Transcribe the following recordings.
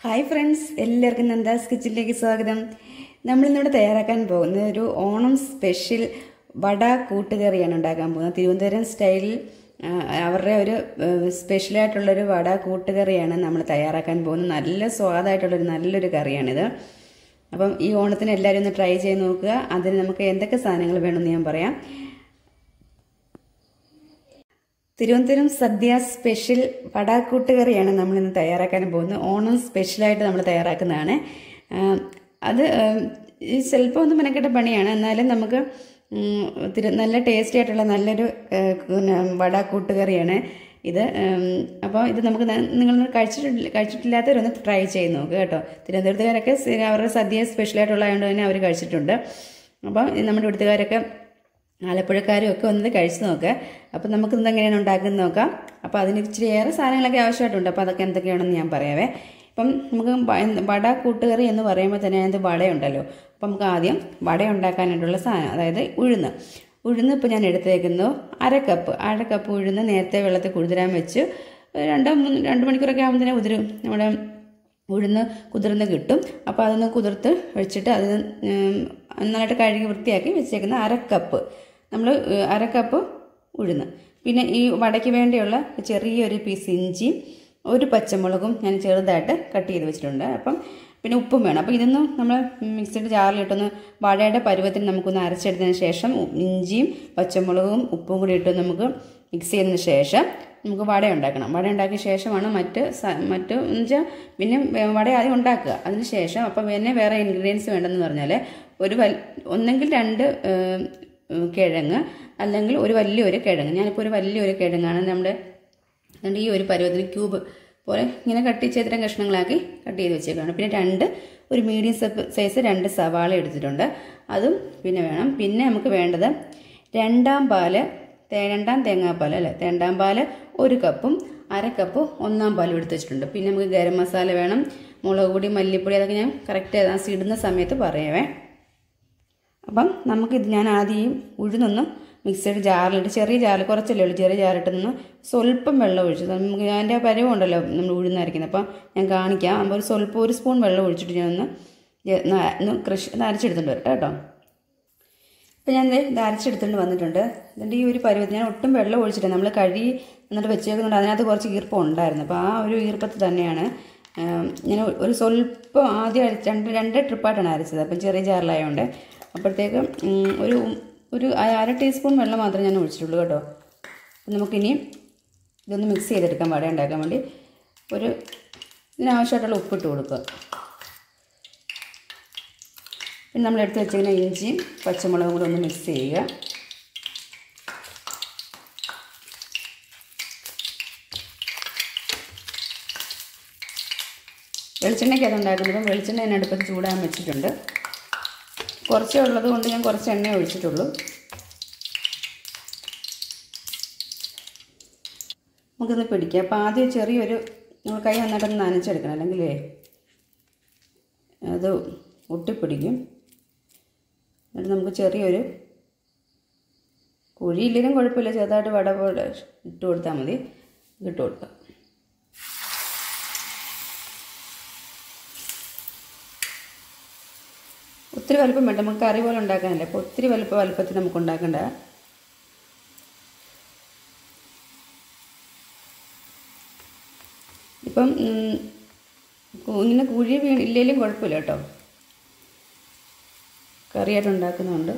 Hi friends എല്ലാവർക്കും നന്ദാസ് കിച്ചണിലേക്ക് സ്വാഗതം നമ്മളിന്നിവിടെ തയ്യാറാക്കാൻ പോകുന്ന ഒരു ഓണം സ്പെഷ്യൽ വട കൂട്ടുകറിയാണ് ഉണ്ടാക്കാൻ പോകുന്നത് തിരുവനന്തപുരം സ്റ്റൈലിൽ ആ, അവരുടെ ഒരു ഏഹ്, സ്പെഷ്യലായിട്ടുള്ളൊരു വട കൂട്ടുകറിയാണ് നമ്മൾ തയ്യാറാക്കാൻ പോകുന്നത് നല്ല സ്വാദായിട്ടുള്ളൊരു നല്ലൊരു കറിയാണിത് അപ്പം ഈ ഓണത്തിന് എല്ലാവരും ഒന്ന് ട്രൈ ചെയ്ത് നോക്കുക അതിന് നമുക്ക് എന്തൊക്കെ സാധനങ്ങൾ വേണമെന്ന് ഞാൻ പറയാം തിരുവനന്തപുരം സദ്യ സ്പെഷ്യൽ വടാക്കൂട്ടുകറിയാണ് നമ്മൾ ഇന്ന് തയ്യാറാക്കാൻ പോകുന്നത് ഓണം സ്പെഷ്യലായിട്ട് നമ്മൾ തയ്യാറാക്കുന്നതാണ് ആ, അത് ആ, ഈ ചിലപ്പോൾ ഒന്ന് മെനക്കെട്ട പണിയാണ് എന്നാലും നമുക്ക് ഉം, തിരു നല്ല ടേസ്റ്റി ആയിട്ടുള്ള നല്ലൊരു ആ, പിന്നെ വടാക്കൂട്ടുകറിയാണ് ഇത് ഉം, അപ്പോൾ ഇത് നമുക്ക് ന- നിങ്ങൾ കഴിച്ചിട്ടില്ല കഴിച്ചിട്ടില്ലാത്തവരൊന്ന് ട്രൈ ചെയ്ത് നോക്കുക കേട്ടോ തിരുവനന്തപുരത്തുകാരൊക്കെ സ്ഥിര- അവരുടെ സദ്യ സ്പെഷ്യലായിട്ടുള്ളതുകൊണ്ട് തന്നെ അവർ കഴിച്ചിട്ടുണ്ട് അപ്പം ഇത് നമ്മുടെ ഇവിടുത്തുകാരൊക്കെ ആലപ്പുഴക്കാരും ഒക്കെ വന്നത് കഴിച്ച് നോക്കുക അപ്പം നമുക്ക് ഇന്ന് എങ്ങനെയാണ് ഉണ്ടാക്കുന്നത് നോക്കാം അപ്പോൾ അതിന് ഇച്ചിരി ഏറെ സാധനങ്ങളൊക്കെ ആവശ്യമായിട്ടുണ്ട് അപ്പോൾ അതൊക്കെ എന്തൊക്കെയാണെന്ന് ഞാൻ പറയാവേ ഇപ്പം നമുക്ക് വ- എന്ത് വട കൂട്ടുകറി എന്ന് പറയുമ്പോൾ തന്നെ അതിനകത്ത് വടയുണ്ടല്ലോ അപ്പം നമുക്ക് ആദ്യം വട ഉണ്ടാക്കാനായിട്ടുള്ള സാധനം അതായത് ഉഴുന്ന് ഉഴുന്ന് ഇപ്പോൾ ഞാൻ എടുത്തേക്കുന്നു അര കപ്പ് അര കപ്പ് ഉഴുന്ന് നേരത്തെ വെള്ളത്തിൽ കുതിരാൻ വെച്ച് രണ്ട് മൂന്ന് രണ്ട് മണിക്കൂറൊക്കെ ആകുമ്പോൾ ഉതിരും നമ്മുടെ ഉഴുന്ന് കുതിർന്ന് കിട്ടും അപ്പോൾ അതൊന്ന് കുതിർത്ത് വെച്ചിട്ട് അത് ഉം, നന്നായിട്ട് കഴുകി വൃത്തിയാക്കി വെച്ചേക്കുന്ന അര കപ്പ് നമ്മൾ അര കപ്പ് ഉഴുന്ന് പിന്നെ ഈ വടയ്ക്ക് വേണ്ടിയുള്ള ചെറിയൊരു പീസ് ഇഞ്ചിയും ഒരു പച്ചമുളകും ഞാൻ ചെറുതായിട്ട് കട്ട് ചെയ്ത് വെച്ചിട്ടുണ്ട് അപ്പം പിന്നെ ഉപ്പും വേണം അപ്പോൾ ഇതൊന്നും നമ്മൾ മിക്സിയുടെ ജാറിലിട്ടൊന്ന് വടയുടെ പരുവത്തിന് നമുക്കൊന്ന് അരച്ചെടുത്തതിന് ശേഷം ഉ- ഇഞ്ചിയും പച്ചമുളകും ഉപ്പും കൂടി ഇട്ട് നമുക്ക് മിക്സ് ചെയ്തതിന് ശേഷം നമുക്ക് വട ഉണ്ടാക്കണം വട ഉണ്ടാക്കിയ ശേഷമാണ് മറ്റ് സ- മറ്റ് എന്ന് വെച്ചാൽ പിന്നെ വേ- വട ആദ്യം ഉണ്ടാക്കുക അതിന് ശേഷം അപ്പോൾ പിന്നെ വേറെ ഇൻഗ്രീഡിയൻസ് വേണ്ടെന്ന് പറഞ്ഞാൽ ഒരു വൽ ഒന്നെങ്കിൽ രണ്ട് ഏം, ഉം, കിഴങ്ങ് അല്ലെങ്കിൽ ഒരു വലിയൊരു കിഴങ്ങ് ഞാനിപ്പോൾ ഒരു വലിയൊരു കിഴങ്ങാണ് നമ്മുടെ അതുകൊണ്ട് ഈ ഒരു പരുവത്തിന് ക്യൂബ് പോലെ ഇങ്ങനെ കട്ട് ചെയ്തിട്ട് കഷ്ണങ്ങളാക്കി കട്ട് ചെയ്ത് വെച്ചേക്കാണ് പിന്നെ രണ്ട് ഒരു മീഡിയം സൈസ് രണ്ട് സവാള എടുത്തിട്ടുണ്ട് അതും പിന്നെ വേണം പിന്നെ നമുക്ക് വേണ്ടത് രണ്ടാം പാല് തേ- രണ്ടാം തേങ്ങാപ്പാൽ അല്ലേ രണ്ടാം പാല് ഒരു കപ്പും അര കപ്പ് ഒന്നാം പാലും എടുത്ത് വെച്ചിട്ടുണ്ട് പിന്നെ നമുക്ക് ഗരം മസാല വേണം മുളക് പൊടി മല്ലിപ്പൊടി അതൊക്കെ ഞാൻ കറക്റ്റ് ഇടുന്ന സമയത്ത് പറയാവേ അപ്പം നമുക്കിത് ഞാൻ ആദ്യം ഈ ഉഴുന്നൊന്ന് മിക്സിയുടെ ജാറിലിട്ട് ചെറിയ ജാറിൽ കുറച്ചല്ലേ ഉള്ളൂ ചെറിയ ജാറിലിട്ട് നിന്ന് സ്വല്പം വെള്ളം ഒഴിച്ചു നമുക്ക് അതിൻ്റെ പരുവുണ്ടല്ലോ നമ്മൾ ഉഴുന്നരയ്ക്കുന്നത് അപ്പം ഞാൻ കാണിക്കാം അപ്പോൾ ഒരു സ്വല്പം ഒരു സ്പൂൺ വെള്ളം ഒഴിച്ചിട്ട് ഞാൻ ഒന്ന് ജ- ന- ഒന്ന് കൃഷി ഒന്ന് അരച്ചെടുത്തിട്ട് വരട്ടെ കേട്ടോ ഇപ്പം ഞാൻ ദേ ഇത് അരച്ചെടുത്തുകൊണ്ട് വന്നിട്ടുണ്ട് ഇതിൻ്റെ ഈ ഒരു പരുവത്തിൽ ഞാൻ ഒട്ടും വെള്ളം ഒഴിച്ചിട്ട് നമ്മൾ കഴുകി എന്നിട്ട് വെച്ചേക്കുന്നുണ്ട് അതിനകത്ത് കുറച്ച് ഈർപ്പം ഉണ്ടായിരുന്നു അപ്പോൾ ആ ഒരു ഈർപ്പത്തിൽ തന്നെയാണ് ആം, ഞാൻ ഒരു സ്വല്പം ആദ്യം അരച്ച് രണ്ട് രണ്ട് ട്രിപ്പായിട്ടാണ് അരച്ചത് അപ്പം ചെറിയ ജാറിലായതുകൊണ്ട് അപ്പോഴത്തേക്ക് ഉം, ഒരു ഒരു അ- അര ടീസ്പൂൺ വെള്ളം മാത്രമേ ഞാൻ ഒഴിച്ചിട്ടുള്ളൂ കേട്ടോ അപ്പം നമുക്കിനി ഇതൊന്ന് മിക്സ് ചെയ്തെടുക്കാൻ വട ഉണ്ടാക്കാൻ വേണ്ടി ഒരു ഇതിനാവശ്യമായിട്ടുള്ള ഉപ്പിട്ട് കൊടുക്കുക പിന്നെ നമ്മൾ എടുത്ത് വെച്ചിരിക്കുന്ന ഇഞ്ചിയും പച്ചമുളകും കൂടെ ഒന്ന് മിക്സ് ചെയ്യുക വെളിച്ചെണ്ണയ്ക്ക് അത് ഉണ്ടാക്കുന്നത് വെളിച്ചെണ്ണ ഞാൻ അടുപ്പത്ത് ചൂടാൻ വെച്ചിട്ടുണ്ട് കുറച്ചേ ഉള്ളത് കൊണ്ട് ഞാൻ കുറച്ച് എണ്ണ ഒഴിച്ചിട്ടുള്ളൂ നമുക്കിത് പിടിക്കാം അപ്പോൾ ആദ്യം ചെറിയൊരു നമ്മൾ കൈ നന്നായിട്ടൊന്ന് നനച്ചെടുക്കണം അല്ലെങ്കിലേ അത് ഒട്ടിപ്പിടിക്കും എന്നിട്ട് നമുക്ക് ചെറിയൊരു കുഴിയില്ലെങ്കിലും കുഴപ്പമില്ല ചെറുതായിട്ട് വട പോലെ ഇട്ട് കൊടുത്താൽ മതി ഇട്ട് കൊടുക്കാം ഒത്തിരി വലുപ്പം വേണ്ട നമുക്ക് കറി പോലെ ഉണ്ടാക്കാനല്ലേ അപ്പോൾ ഒത്തിരി വലുപ്പ വലുപ്പത്തിൽ നമുക്ക് ഉണ്ടാക്കണ്ട ഇപ്പം ഉം, കു- ഇങ്ങനെ കുഴി വീ ഇല്ലെങ്കിലും കുഴപ്പമില്ല കേട്ടോ കറിയായിട്ട് ഉണ്ടാക്കുന്നുണ്ട്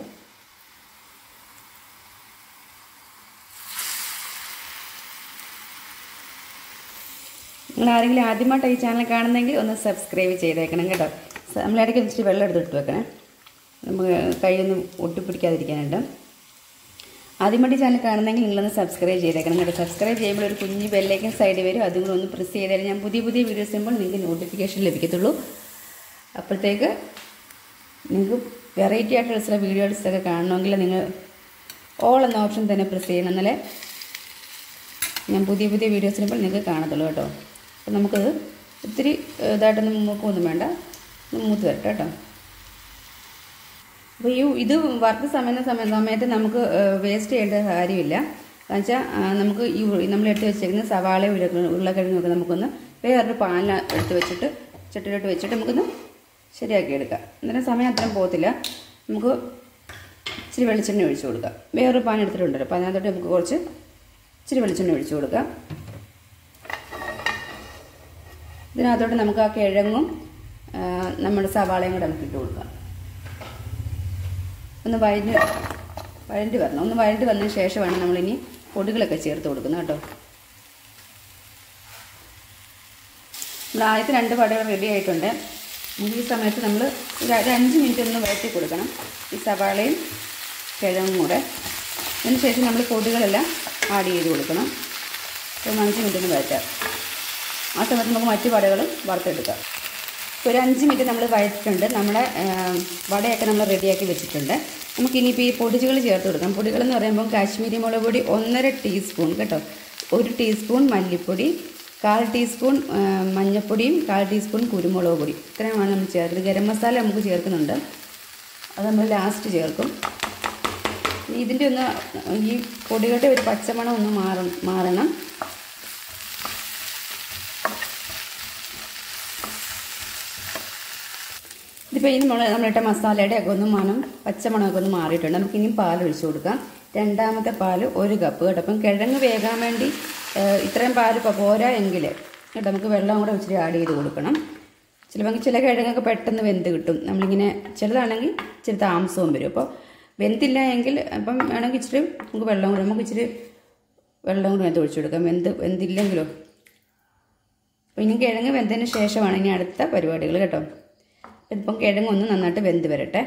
നിങ്ങൾ ആരെങ്കിലും ആദ്യമായിട്ട് ഈ ചാനൽ കാണുന്നെങ്കിൽ ഒന്ന് സബ്സ്ക്രൈബ് ചെയ്തേക്കണം കേട്ടോ സ- നമ്മൾ ഇടയ്ക്ക് ഇച്ചിരി വെള്ളം എടുത്തിട്ട് വെക്കണേ നമുക്ക് കൈയൊന്നും ഒട്ടിപ്പിടിക്കാതിരിക്കാനുണ്ട് ആദ്യമായിട്ട് ഈ ചാനൽ കാണുന്നെങ്കിൽ നിങ്ങളൊന്ന് സബ്സ്ക്രൈബ് ചെയ്തേക്കണം കേട്ടോ സബ്സ്ക്രൈബ് ചെയ്യുമ്പോൾ ഒരു കുഞ്ഞ് ബെല്ലേക്കും സൈഡിൽ വരും അതും കൂടെ ഒന്ന് പ്രസ് ചെയ്താൽ ഞാൻ പുതിയ പുതിയ വീഡിയോസ് ചെയ്യുമ്പോൾ നിങ്ങൾക്ക് നോട്ടിഫിക്കേഷൻ ലഭിക്കത്തുള്ളൂ അപ്പോഴത്തേക്ക് നിങ്ങൾക്ക് വെറൈറ്റി ആയിട്ടുള്ള ചില വീഡിയോസൊക്കെ കാണണമെങ്കിൽ നിങ്ങൾ ഓൾ എന്ന ഓപ്ഷൻ തന്നെ പ്രസ് ചെയ്യണം എന്നാലേ ഞാൻ പുതിയ പുതിയ വീഡിയോസ് ഇടുമ്പോൾ നിങ്ങൾക്ക് കാണത്തുള്ളൂ കേട്ടോ അപ്പോൾ നമുക്കത് ഒത്തിരി ഏഹ്, ഇതായിട്ടൊന്നും മൂക്കൊന്നും വേണ്ട ഒന്ന് മൂത്ത് വരട്ടെ കേട്ടോ അപ്പോൾ ഈ ഇത് വറുത്ത സമയം സമയം സമയത്ത് നമുക്ക് വേസ്റ്റ് ചെയ്യേണ്ട കാര്യമില്ല കാരണം വെച്ചാൽ നമുക്ക് ഈ ഉ- നമ്മൾ എടുത്ത് വെച്ചേക്കുന്ന സവാള ഉരുളക്കിഴങ്ങും ഉരുളക്കിഴങ്ങും ഒക്കെ നമുക്കൊന്ന് വേറൊരു പാനിൽ എടുത്ത് വെച്ചിട്ട് ചട്ടിയിലോട്ട് വെച്ചിട്ട് നമുക്കൊന്ന് ശരിയാക്കി എടുക്കാം അന്നേരം സമയം അത്രയും പോകത്തില്ല നമുക്ക് ഇച്ചിരി വെളിച്ചെണ്ണ ഒഴിച്ചു കൊടുക്കാം വേറൊരു പാൻ എടുത്തിട്ടുണ്ടല്ലോ അപ്പോൾ അതിനകത്തോട്ട് നമുക്ക് കുറച്ച് ഇച്ചിരി വെളിച്ചെണ്ണ ഒഴിച്ചു കൊടുക്കാം ഇതിനകത്തോട്ട് നമുക്ക് ആ കിഴങ്ങും ആ, നമ്മുടെ സവാളയും കൂടെ നമുക്ക് ഇട്ട് കൊടുക്കാം ഒന്ന് വഴഞ്ഞ് വഴണ്ടി വരണം ഒന്ന് വഴണ്ടി വന്നതിന് ശേഷമാണ് നമ്മളിനി പൊടികളൊക്കെ ചേർത്ത് കൊടുക്കുന്നത് കേട്ടോ നമ്മൾ ആദ്യത്തെ രണ്ട് പടകൾ റെഡി ആയിട്ടുണ്ട് നമുക്ക് ഈ സമയത്ത് നമ്മൾ ഒരു ഒരു അഞ്ച് മിനിറ്റ് ഒന്ന് വഴറ്റി കൊടുക്കണം ഈ സവാളയും കിഴങ്ങും കൂടെ അതിന് ശേഷം നമ്മൾ പൊടികളെല്ലാം ആഡ് ചെയ്ത് കൊടുക്കണം ഒരു അഞ്ച് മിനിറ്റ് ഒന്ന് വഴറ്റാം ആ സമയത്ത് നമുക്ക് മറ്റു വടകളും വറുത്തെടുക്കാം ഇപ്പോൾ ഒരു അഞ്ച് മിനിറ്റ് നമ്മൾ വഴറ്റിട്ടുണ്ട് നമ്മുടെ ആ, വടയൊക്കെ നമ്മൾ റെഡിയാക്കി വെച്ചിട്ടുണ്ട് നമുക്കിനിയിപ്പോൾ ഈ പൊടികൾ ചേർത്ത് കൊടുക്കാം പൊടികൾ എന്ന് പറയുമ്പോൾ കാശ്മീരി മുളക് പൊടി ഒന്നര ടീസ്പൂൺ കേട്ടോ ഒരു ടീസ്പൂൺ മല്ലിപ്പൊടി കാൽ ടീസ്പൂൺ ആ, മഞ്ഞൾപ്പൊടിയും കാൽ ടീസ്പൂൺ കുരുമുളക് പൊടി ഇത്രയുമാണ് നമ്മൾ ചേർക്കുന്നത് ഗരം മസാല നമുക്ക് ചേർക്കുന്നുണ്ട് അത് നമ്മൾ ലാസ്റ്റ് ചേർക്കും ഇനി ഇതിൻ്റെ ഒന്ന് ഈ പൊടികളുടെ ഒരു പച്ചമണം ഒന്ന് മാറണം മാറണം ഇതിപ്പോൾ ഇനി നമ്മൾ നമ്മളിട്ട മസാലയുടെ ഒക്കെ ഒന്ന് മണം പച്ചമണമൊക്കെ ഒന്ന് മാറിയിട്ടുണ്ട് നമുക്ക് ഇനിയും പാൽ ഒഴിച്ചു കൊടുക്കാം രണ്ടാമത്തെ പാൽ ഒരു കപ്പ് കേട്ടോ അപ്പം കിഴങ്ങ് വേകാൻ വേണ്ടി ഏഹ്, ഇത്രയും പാൽ ഇപ്പോൾ പോരാ എങ്കിൽ കേട്ടോ നമുക്ക് വെള്ളം കൂടെ ഇച്ചിരി ആഡ് ചെയ്ത് കൊടുക്കണം ചിലപ്പോൾ ചില കിഴങ്ങൊക്കെ പെട്ടെന്ന് വെന്ത് കിട്ടും നമ്മളിങ്ങനെ ചിലതാണെങ്കിൽ ഇച്ചിരി താമസവും വരും അപ്പോൾ വെന്തില്ല എങ്കിൽ അപ്പം വേണമെങ്കിൽ ഇച്ചിരി നമുക്ക് വെള്ളം കൂടെ നമുക്ക് ഇച്ചിരി വെള്ളം കൂടെ അതിനകത്ത് ഒഴിച്ചു കൊടുക്കാം വെന്ത് വെന്തില്ലെങ്കിലോ അപ്പോൾ ഇനി കിഴങ്ങ് വെന്തതിന് ശേഷമാണ് ഇനി അടുത്ത പരിപാടികൾ കേട്ടോ ഇപ്പം കിഴങ്ങ് ഒന്ന് നന്നായിട്ട് വെന്ത് വരട്ടെ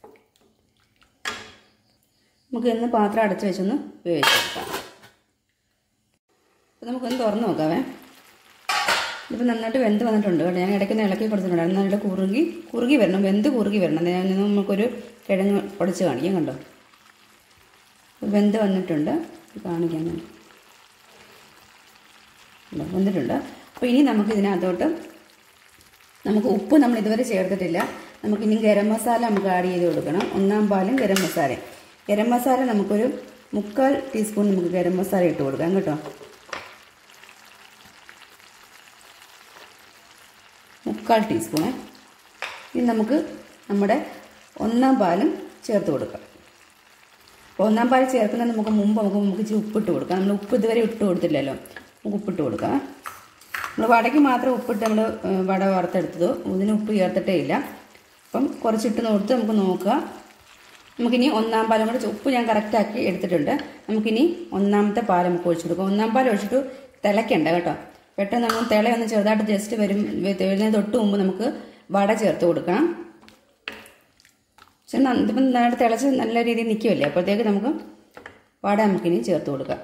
നമുക്ക് ഇന്ന് പാത്രം അടച്ച് വെച്ചൊന്ന് വേവിച്ചെടുക്കാം അപ്പോൾ നമുക്കൊന്ന് തുറന്ന് നോക്കാവേ ഇതിപ്പോൾ നന്നായിട്ട് വെന്ത് വന്നിട്ടുണ്ട് കേട്ടോ ഞാൻ ഇടയ്ക്ക് ഒന്ന് ഇളക്കി കൊടുത്തിട്ടുണ്ട് അത് നന്നായിട്ട് കുറുകി കുറുകി വരണം വെന്ത് കുറുകി വരണം ഞാൻ ഇന്ന് നമുക്കൊരു കിഴങ്ങ് ഉടച്ച് കാണിക്കാം കണ്ടോ വെന്ത് വന്നിട്ടുണ്ട് ഇത് കാണിക്കാൻ ഞാൻ ഇല്ല, വന്നിട്ടുണ്ട് അപ്പോൾ ഇനി നമുക്ക് ഇതിനകത്തോട്ട് നമുക്ക് ഉപ്പ് നമ്മൾ ഇതുവരെ ചേർത്തിട്ടില്ല നമുക്ക് ഇനി ഗരം മസാല നമുക്ക് ആഡ് ചെയ്ത് കൊടുക്കണം ഒന്നാം പാലും ഗരം മസാലയും ഗരം മസാല നമുക്കൊരു മുക്കാൽ ടീസ്പൂൺ നമുക്ക് ഗരം മസാല ഇട്ട് കൊടുക്കാം കേട്ടോ മുക്കാൽ ടീസ്പൂണേ ഇനി നമുക്ക് നമ്മുടെ ഒന്നാം പാലും ചേർത്ത് കൊടുക്കാം അപ്പോൾ ഒന്നാം പാൽ ചേർക്കുന്നതിന് നമുക്ക് മുമ്പ് നമുക്ക് നമുക്ക് ഇച്ചിരി ഉപ്പിട്ട് കൊടുക്കാം നമ്മൾ ഉപ്പ് ഇതുവരെ ഇട്ട് കൊടുത്തില്ലല്ലോ നമുക്ക് ഉപ്പിട്ട് കൊടുക്കാം നമ്മൾ വടയ്ക്ക് മാത്രം ഉപ്പിട്ട് നമ്മൾ ഏഹ്, വട വറുത്തെടുത്തത് ഇതിന് ഉപ്പ് ചേർത്തിട്ടേ ഇല്ല അപ്പം കുറച്ചിട്ട് നോർത്ത് നമുക്ക് നോക്കുക നമുക്കിനി ഒന്നാം പാലും കൂടെ ചെ- ഉപ്പ് ഞാൻ കറക്റ്റാക്കി എടുത്തിട്ടുണ്ട് നമുക്കിനി ഒന്നാമത്തെ പാൽ നമുക്ക് ഒഴിച്ചു കൊടുക്കാം ഒന്നാം പാൽ ഒഴിച്ചിട്ട് തിളയ്ക്കണ്ട കേട്ടോ പെട്ടെന്ന് നമ്മൾ തിളയൊന്ന് ചെറുതായിട്ട് ജസ്റ്റ് വരും വരുന്നതിന് തൊട്ട് മുമ്പ് നമുക്ക് വട ചേർത്ത് കൊടുക്കണം പക്ഷെ ന- ഇതിപ്പം നന്നായിട്ട് തിളച്ച് നല്ല രീതിയിൽ നിൽക്കുമല്ലേ അപ്പോഴത്തേക്ക് നമുക്ക് വട നമുക്കിനി ചേർത്ത് കൊടുക്കാം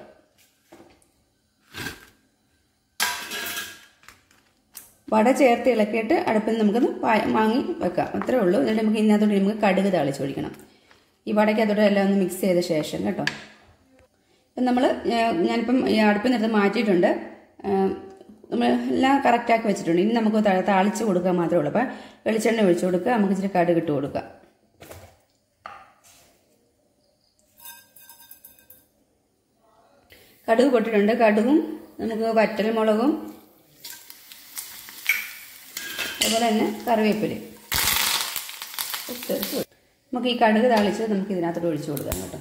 വട ചേർത്ത് ഇളക്കിയിട്ട് അടുപ്പിൽ നമുക്കൊന്ന് വാ- വാങ്ങി വെക്കാം അത്രേ ഉള്ളൂ എന്നിട്ട് നമുക്ക് ഇതിനകത്തോട്ട് നമുക്ക് കടുക് താളിച്ച് ഒഴിക്കണം ഈ വടയ്ക്കകത്തോട്ട് എല്ലാം ഒന്ന് മിക്സ് ചെയ്ത ശേഷം കേട്ടോ ഇപ്പം നമ്മൾ ഞാനിപ്പം ഈ അടുപ്പിൽ നിന്ന് എടുത്ത് മാറ്റിയിട്ടുണ്ട് നമ്മൾ എല്ലാം കറക്റ്റാക്കി വെച്ചിട്ടുണ്ട് ഇനി നമുക്ക് ത- താളിച്ച് കൊടുക്കാൻ മാത്രമേ ഉള്ളൂ അപ്പം വെളിച്ചെണ്ണ ഒഴിച്ച് കൊടുക്കുക നമുക്ക് ഇച്ചിരി കടുക് ഇട്ട് കൊടുക്കാം കടുക് പൊട്ടിട്ടുണ്ട് കടുകും നമുക്ക് വറ്റൽ മുളകും അതുപോലെ തന്നെ കറിവേപ്പില ഇട്ടെടുത്ത് വെക്കും. നമുക്ക് ഈ കടുക് താളിച്ച് നമുക്ക് ഇതിനകത്തോട്ട് ഒഴിച്ചു കൊടുക്കാം കേട്ടോ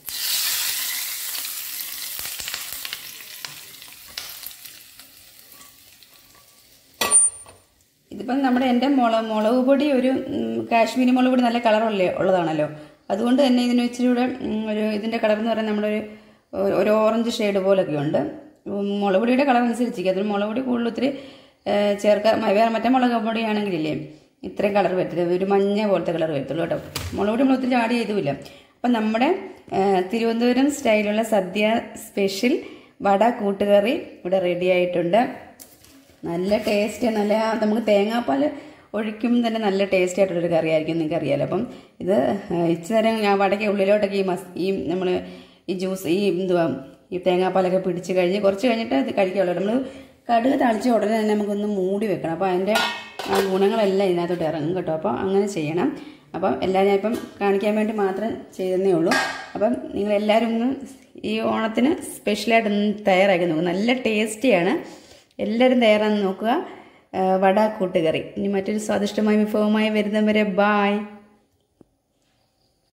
ഇതിപ്പം നമ്മുടെ എൻ്റെ മുള മുളക് പൊടി ഒരു ഉം, കാശ്മീരി മുളക് പൊടി നല്ല കളറുള്ള ഉള്ളതാണല്ലോ അതുകൊണ്ട് തന്നെ ഇതിന് ഇച്ചിരി കൂടെ ഉം, ഒരു ഇതിൻ്റെ കളർ എന്ന് പറയുന്നത് നമ്മുടെ ഒരു ഒരു ഓറഞ്ച് ഷെയ്ഡ് പോലൊക്കെ ഉണ്ട് ഉം, മുളക് പൊടിയുടെ കളർ അനുസരിച്ചിരിക്കും അതിന് മുളക് പൊടി കൂടുതൽ ഒത്തിരി ഏഹ്, ചേർക്കാൻ മ- വേറെ മറ്റേ മുളക് പൊടിയാണെങ്കിലില്ലേ ഇത്രയും കളർ വരത്തില്ല ഒരു മഞ്ഞ പോലത്തെ കളർ വരത്തുള്ളൂ കേട്ടോ മുളക് പൊടി നമ്മൾ ഒത്തിരി ആഡ് ചെയ്തുമില്ല അപ്പം നമ്മുടെ ഏഹ്, തിരുവനന്തപുരം സ്റ്റൈലുള്ള സദ്യ സ്പെഷ്യൽ വട കൂട്ടുകറി ഇവിടെ റെഡി ആയിട്ടുണ്ട് നല്ല ടേസ്റ്റ് നല്ല നമുക്ക് തേങ്ങാപ്പാൽ ഒഴിക്കും തന്നെ നല്ല ടേസ്റ്റ് ആയിട്ടുള്ളൊരു കറി ആയിരിക്കും നിങ്ങൾക്ക് അറിയാലോ അപ്പം ഇത് ഇച്ചിരി നേരം ഞാൻ വടക്ക് ഉള്ളിലോട്ടൊക്കെ ഈ മസ് ഈ നമ്മൾ ഈ ജ്യൂസ് ഈ എന്തുവാ ഈ തേങ്ങാപ്പാലൊക്കെ പിടിച്ച് കഴിഞ്ഞ് കുറച്ച് കഴിഞ്ഞിട്ട് ഇത് കഴിക്കാവുള്ളൂ നമ്മൾ കടുക് തളിച്ച ഉടനെ തന്നെ നമുക്കൊന്ന് മൂടി വെക്കണം അപ്പോൾ അതിൻ്റെ ആ ഗുണങ്ങളെല്ലാം ഇതിനകത്തോട്ട് ഇറങ്ങും കേട്ടോ അപ്പോൾ അങ്ങനെ ചെയ്യണം അപ്പം എല്ലാം ഞാൻ ഇപ്പം കാണിക്കാൻ വേണ്ടി മാത്രം ചെയ്തതേ ഉള്ളൂ അപ്പം നിങ്ങളെല്ലാവരും ഒന്ന് ഈ ഓണത്തിന് സ്പെഷ്യലായിട്ട് ഒന്ന് തയ്യാറാക്കി നോക്കും നല്ല ടേസ്റ്റിയാണ് എല്ലാവരും തയ്യാറാന്ന് നോക്കുക വട കൂട്ടുകറി ഇനി മറ്റൊരു സ്വാദിഷ്ടമായ വിഭവമായി വരുന്നവരെ ബായ്